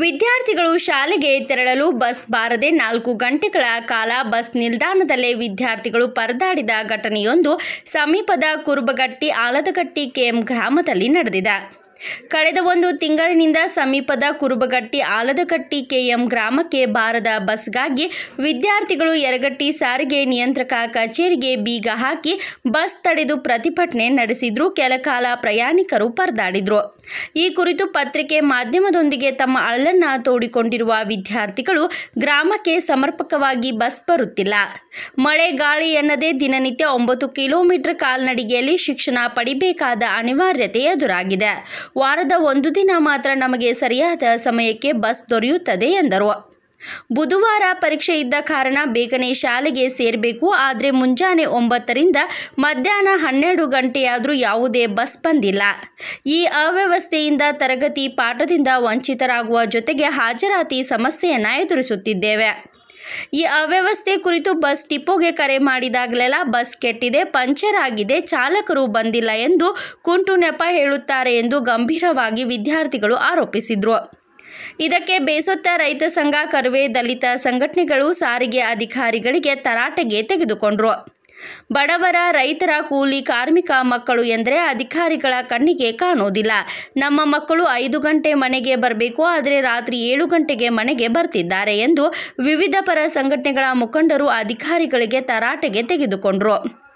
ವಿದ್ಯಾರ್ಥಿಗಳು ಶಾಲೆಗೆ ತೆರಳಲು ಬಸ್ ಬಾರದೆ ನಾಲ್ಕು ಗಂಟೆಗಳ ಕಾಲ ಬಸ್ ನಿಲ್ದಾಣದಲ್ಲೇ ವಿದ್ಯಾರ್ಥಿಗಳು ಪರದಾಡಿದ ಘಟನೆಯೊಂದು ಸಮೀಪದ ಕುರುಬಗಟ್ಟಿ ಆಲದಗಟ್ಟಿ ಕೆಎಂ ಗ್ರಾಮದಲ್ಲಿ ನಡೆದಿದೆ ಕಳೆದ ಒಂದು ತಿಂಗಳಿನಿಂದ ಸಮೀಪದ ಕುರುಬಗಟ್ಟಿ ಆಲದಗಟ್ಟಿ ಕೆಎಂ ಗ್ರಾಮಕ್ಕೆ ಬಾರದ ಬಸ್ಗಾಗಿ ವಿದ್ಯಾರ್ಥಿಗಳು ಯರಗಟ್ಟಿ ಸಾರಿಗೆ ನಿಯಂತ್ರಕ ಕಚೇರಿಗೆ ಬೀಗ ಹಾಕಿ ಬಸ್ ತಡೆದು ಪ್ರತಿಭಟನೆ ನಡೆಸಿದ್ರು ಕೆಲಕಾಲ ಪ್ರಯಾಣಿಕರು ಪರದಾಡಿದ್ರು ಈ ಕುರಿತು ಪತ್ರಿಕೆ ಮಾಧ್ಯಮದೊಂದಿಗೆ ತಮ್ಮ ಅಳಲನ್ನ ತೋಡಿಕೊಂಡಿರುವ ವಿದ್ಯಾರ್ಥಿಗಳು ಗ್ರಾಮಕ್ಕೆ ಸಮರ್ಪಕವಾಗಿ ಬಸ್ ಬರುತ್ತಿಲ್ಲ ಮಳೆ ಗಾಳಿ ಎನ್ನದೇ ದಿನನಿತ್ಯ ಒಂಬತ್ತು ಕಿಲೋಮೀಟರ್ ಕಾಲ್ನಡಿಗೆಯಲ್ಲಿ ಶಿಕ್ಷಣ ಪಡಿಬೇಕಾದ ಅನಿವಾರ್ಯತೆ ಎದುರಾಗಿದೆ ವಾರದ ಒಂದು ದಿನ ಮಾತ್ರ ನಮಗೆ ಸರಿಯಾದ ಸಮಯಕ್ಕೆ ಬಸ್ ದೊರೆಯುತ್ತದೆ ಎಂದರು ಬುಧವಾರ ಪರೀಕ್ಷೆ ಇದ್ದ ಕಾರಣ ಬೇಗನೆ ಶಾಲೆಗೆ ಸೇರಬೇಕು ಆದರೆ ಮುಂಜಾನೆ ಒಂಬತ್ತರಿಂದ ಮಧ್ಯಾಹ್ನ ಹನ್ನೆರಡು ಗಂಟೆಯಾದರೂ ಯಾವುದೇ ಬಸ್ ಬಂದಿಲ್ಲ ಈ ಅವ್ಯವಸ್ಥೆಯಿಂದ ತರಗತಿ ಪಾಠದಿಂದ ವಂಚಿತರಾಗುವ ಜೊತೆಗೆ ಹಾಜರಾತಿ ಸಮಸ್ಯೆಯನ್ನು ಎದುರಿಸುತ್ತಿದ್ದೇವೆ ಈ ಅವ್ಯವಸ್ಥೆ ಕುರಿತು ಬಸ್ ಡಿಪೋಗೆ ಕರೆ ಮಾಡಿದಾಗಲೆಲ್ಲ ಬಸ್ ಕೆಟ್ಟಿದೆ ಪಂಚರ್ ಆಗಿದೆ ಚಾಲಕರು ಬಂದಿಲ್ಲ ಎಂದು ಕುಂಟು ನೆಪ ಹೇಳುತ್ತಾರೆ ಎಂದು ಗಂಭೀರವಾಗಿ ವಿದ್ಯಾರ್ಥಿಗಳು ಆರೋಪಿಸಿದರು ಇದಕ್ಕೆ ಬೇಸೊತ್ತ ರೈತ ಸಂಘ ಕರ್ವೆ ದಲಿತ ಸಂಘಟನೆಗಳು ಸಾರಿಗೆ ಅಧಿಕಾರಿಗಳಿಗೆ ತರಾಟೆಗೆ ತೆಗೆದುಕೊಂಡ್ರು ಬಡವರ ರೈತರ ಕೂಲಿ ಕಾರ್ಮಿಕ ಮಕ್ಕಳು ಎಂದರೆ ಅಧಿಕಾರಿಗಳ ಕಣ್ಣಿಗೆ ಕಾಣೋದಿಲ್ಲ ನಮ್ಮ ಮಕ್ಕಳು ಐದು ಗಂಟೆ ಮನೆಗೆ ಬರಬೇಕು ಆದರೆ ರಾತ್ರಿ ಏಳು ಗಂಟೆಗೆ ಮನೆಗೆ ಬರ್ತಿದ್ದಾರೆ ಎಂದು ವಿವಿಧ ಪರ ಸಂಘಟನೆಗಳ ಮುಖಂಡರು ಅಧಿಕಾರಿಗಳಿಗೆ ತರಾಟೆಗೆ ತೆಗೆದುಕೊಂಡ್ರು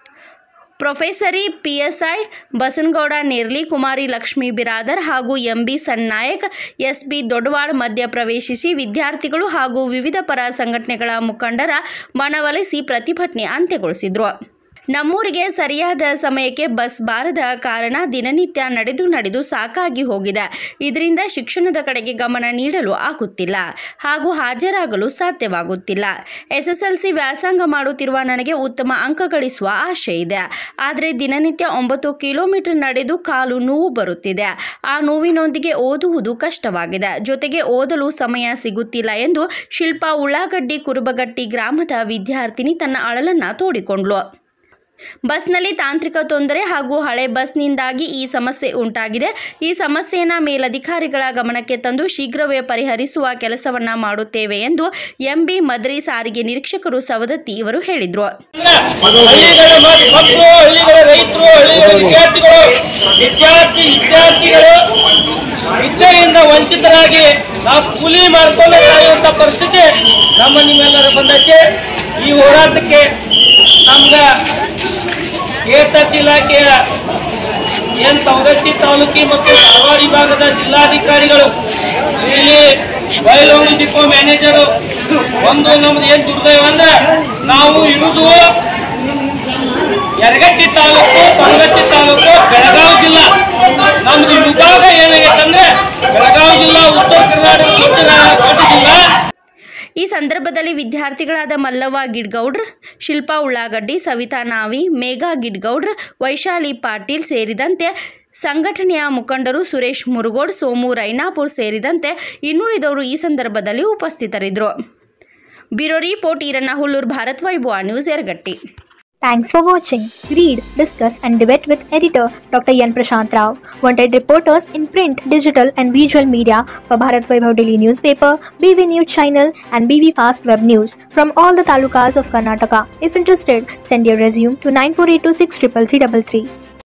ಪ್ರೊಫೆಸರಿ ಪಿಎಸ್ಐ ಬಸನಗೌಡ ನೇರ್ಲಿ ಕುಮಾರಿ ಲಕ್ಷ್ಮೀ ಬಿರಾದರ್ ಹಾಗೂ ಎಂಬಿ ಸನ್ನಾಯಕ್ ಎಸ್ಬಿ ದೊಡ್ಡವಾಡ್ ಮಧ್ಯ ಪ್ರವೇಶಿಸಿ ವಿದ್ಯಾರ್ಥಿಗಳು ಹಾಗೂ ವಿವಿಧ ಪರ ಸಂಘಟನೆಗಳ ಮುಖಂಡರ ಮನವೊಲಿಸಿ ಪ್ರತಿಭಟನೆ ಅಂತ್ಯಗೊಳಿಸಿದ್ರು ನಮ್ಮೂರಿಗೆ ಸರಿಯಾದ ಸಮಯಕ್ಕೆ ಬಸ್ ಬಾರದ ಕಾರಣ ದಿನನಿತ್ಯ ನಡೆದು ನಡೆದು ಸಾಕಾಗಿ ಹೋಗಿದೆ ಇದರಿಂದ ಶಿಕ್ಷಣದ ಕಡೆಗೆ ಗಮನ ನೀಡಲು ಆಗುತ್ತಿಲ್ಲ ಹಾಗೂ ಹಾಜರಾಗಲು ಸಾಧ್ಯವಾಗುತ್ತಿಲ್ಲ ಎಸ್ಎಸ್ಎಲ್ಸಿ ವ್ಯಾಸಂಗ ಮಾಡುತ್ತಿರುವ ನನಗೆ ಉತ್ತಮ ಅಂಕ ಗಳಿಸುವ ಆಶೆ ಇದೆ ಆದರೆ ದಿನನಿತ್ಯ ಒಂಬತ್ತು ಕಿಲೋಮೀಟರ್ ನಡೆದು ಕಾಲು ನೋವು ಬರುತ್ತಿದೆ ಆ ನೋವಿನೊಂದಿಗೆ ಓದುವುದು ಕಷ್ಟವಾಗಿದೆ ಜೊತೆಗೆ ಓದಲು ಸಮಯ ಸಿಗುತ್ತಿಲ್ಲ ಎಂದು ಶಿಲ್ಪಾ ಉಳ್ಳಾಗಡ್ಡಿ ಕುರುಬಗಟ್ಟಿ ಗ್ರಾಮದ ವಿದ್ಯಾರ್ಥಿನಿ ತನ್ನ ಅಳಲನ್ನ ತೋಡಿಕೊಂಡ್ಲು ಬಸ್ನಲ್ಲಿ ತಾಂತ್ರಿಕ ತೊಂದರೆ ಹಾಗೂ ಹಳೆ ಬಸ್ನಿಂದಾಗಿ ಈ ಸಮಸ್ಯೆ ಉಂಟಾಗಿದೆ ಈ ಸಮಸ್ಯೆಯನ್ನು ಮೇಲಧಿಕಾರಿಗಳ ಗಮನಕ್ಕೆ ತಂದು ಶೀಘ್ರವೇ ಪರಿಹರಿಸುವ ಕೆಲಸವನ್ನ ಮಾಡುತ್ತೇವೆ ಎಂದು ಎಂಬಿ ಮದ್ರಿ ಸಾರಿಗೆ ನಿರೀಕ್ಷಕರು ಸವದತ್ತಿ ಇವರು ಹೇಳಿದರು ಹಳ್ಳಿಗಳ ಮ- ಮಕ್ಕಳು ಹಳ್ಳಿಗಳ ರೈತರು ಹಳ್ಳಿಗಳ ವಿದ್ಯಾರ್ಥಿಗಳು ವಿದ್ಯಾರ್ಥಿ ವಿದ್ಯಾರ್ಥಿಗಳು ವಿದ್ಯೆಯಿಂದ ವಂಚಿತರಾಗಿ ನಾವು ಕೂಲಿ ಮಾಡ್ಕೊಂಡು ಸಾಯುವಂತ ಪರಿಸ್ಥಿತಿ ನಮ್ಮ ನಿಮ್ಮೆಲ್ಲರ ಬಂದೈತೆ ಈ ಹೋರಾಟಕ್ಕೆ ನಮ್ಗ ಕೆ ಎಸ್ ಆರ್ ಸಿ ಇಲಾಖೆಯ ಏನ್ ಸವದತ್ತಿ ತಾಲೂಕಿ ಮತ್ತು ಧಾರವಾಡ ವಿಭಾಗದ ಜಿಲ್ಲಾಧಿಕಾರಿಗಳು ಇಲ್ಲಿ ಬಯಲುಂಗಿ ಡಿಪೋ ಮ್ಯಾನೇಜರು ಒಂದು ನಮ್ದು ಏನ್ ದುರ್ದೈವ ಅಂದ್ರೆ ನಾವು ಇರುವುದು ಯರಗಟ್ಟಿ ತಾಲೂಕು ಸಂಗಟ್ಟಿ ತಾಲೂಕು ಬೆಳಗಾವಿ ಜಿಲ್ಲಾ ನಮ್ದು ವಿಭಾಗ ಏನಾಗೈತೆ ಅಂದ್ರೆ ಬೆಳಗಾವಿ ಜಿಲ್ಲಾ ಉತ್ತರ ಕರ್ನಾಟಕ ದೊಡ್ಡ ದೊಡ್ಡ ಜಿಲ್ಲಾ ಈ ಸಂದರ್ಭದಲ್ಲಿ ವಿದ್ಯಾರ್ಥಿಗಳಾದ ಮಲ್ಲವ್ವ ಗಿಡ್ಗೌಡ್ರ ಶಿಲ್ಪಾ ಉಳ್ಳಾಗಡ್ಡಿ ಸವಿತಾ ನಾವಿ ಮೇಘಾ ಗಿಡ್ಗೌಡ್ರ ವೈಶಾಲಿ ಪಾಟೀಲ್ ಸೇರಿದಂತೆ ಸಂಘಟನೆಯ ಮುಖಂಡರು ಸುರೇಶ್ ಮುರುಗೋಡ್ ಸೋಮು ರೈನಾಪುರ್ ಸೇರಿದಂತೆ ಇನ್ನುಳಿದವರು ಈ ಸಂದರ್ಭದಲ್ಲಿ ಉಪಸ್ಥಿತರಿದ್ದರು bureau report Eranna Hullur Bharat Vaibhava news Eragatti Thanks for watching. Read, discuss, and debate with editor Dr. Yan Prashant Rao. Wanted reporters in print, digital, and visual media for Bharat Vaibhav Daily Newspaper, BV News Channel, and BV Fast Web News from all the talukas of Karnataka. If interested, send your resume to 9482633333.